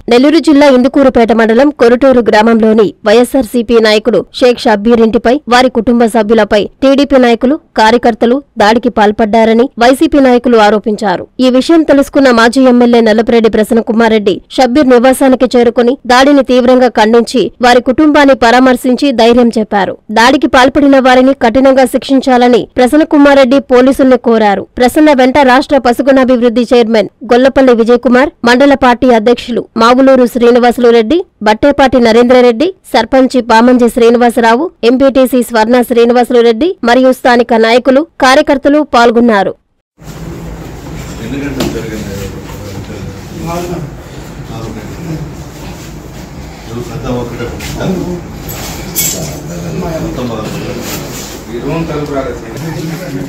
నెల్లూరు జిల్లా ఇందుకూరుపేట మండలం కొరటూరు గ్రామంలోని వైఎస్సార్సీపీ నాయకుడు షేక్ షబ్బీర్ ఇంటిపై వారి కుటుంబ సభ్యులపై టీడీపీ నాయకులు కార్యకర్తలు దాడికి పాల్పడ్డారని వైసీపీ నాయకులు ఆరోపించారు ఈ విషయం తెలుసుకున్న మాజీ ఎమ్మెల్యే నల్లపురెడ్డి ప్రసన్నకుమార్ రెడ్డి షబ్బీర్ నివాసానికి చేరుకుని దాడిని తీవ్రంగా ఖండించి వారి కుటుంబాన్ని పరామర్శించి ధైర్యం చెప్పారు దాడికి పాల్పడిన వారిని కఠినంగా శిక్షించాలని ప్రసన్నకుమార్ రెడ్డి పోలీసుల్ని కోరారు ప్రసన్న వెంట రాష్ట్ర పసుగుణాభివృద్ధి చైర్మన్ గొల్లపల్లి విజయ్ కుమార్ మండల పార్టీ అధ్యక్షులు మావులూరు శ్రీనివాసులు రెడ్డి బట్టేపాటి నరేంద్రరెడ్డి సర్పంచి పామంజి శ్రీనివాసరావు ఎంపీటీసీ స్వర్ణ శ్రీనివాసులు రెడ్డి మరియు స్థానిక నాయకులు కార్యకర్తలు పాల్గొన్నారు ఎన్ని గంటలు జరిగింది నాలుగు గంటలు నువ్వు పెద్ద ఒకటే మొత్తం మొదలు ఈ రూమ్ తలుపు రాలేదు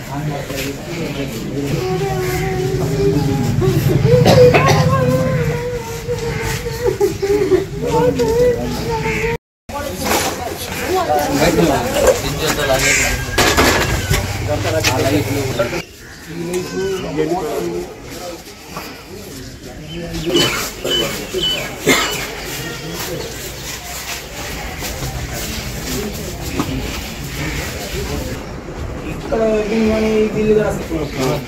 ఇక్కడ మన బిల్లు రాసుకున్నాం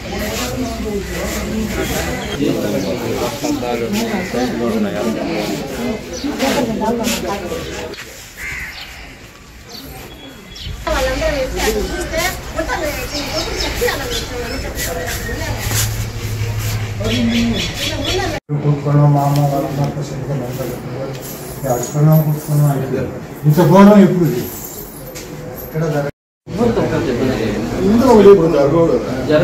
కూర్చున్నాం మా అమ్మ వాళ్ళందరితో సరిగ్గా మాట్లాడుతున్నారు అడుచుకున్నాం కూర్చున్నాం అయితే ఇంత ఘోరం ఎప్పుడు ఇది? ఎక్కడ జరగ- ఇందులో ఒకటి ఇప్పుడు జరగకూడదు.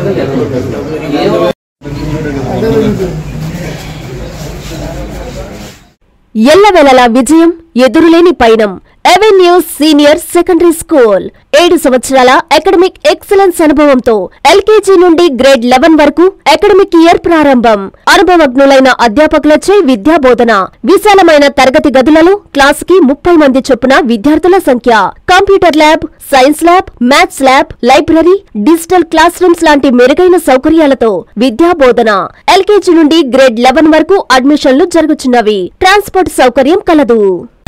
ఎల్లవెలలా విజయం ఎదురులేని పయనం ఎవెన్యూ సీనియర్ సెకండరీ స్కూల్ ఏడు సంవత్సరాల అకాడమిక్ ఎక్సలెన్స్ అనుభవంతో ఎల్కేజీ నుండి గ్రేడ్ లెవెన్ వరకు అకాడమిక్ ఇయర్ ప్రారంభం అనుభవజ్ఞులైన అధ్యాపకులచే విద్యా బోధన విశాలమైన తరగతి గదులలో క్లాస్ కి ముప్పై మంది చొప్పున విద్యార్థుల సంఖ్య computer lab science lab maths lab library digital classrooms లాంటి మెరుగైన సౌకర్యాలతో విద్యా బోధన ఎల్కేజీ నుండి గ్రేడ్ లెవెన్ వరకు అడ్మిషన్లు జరుగుతున్నవి ట్రాన్స్పోర్ట్ సౌకర్యం కలదు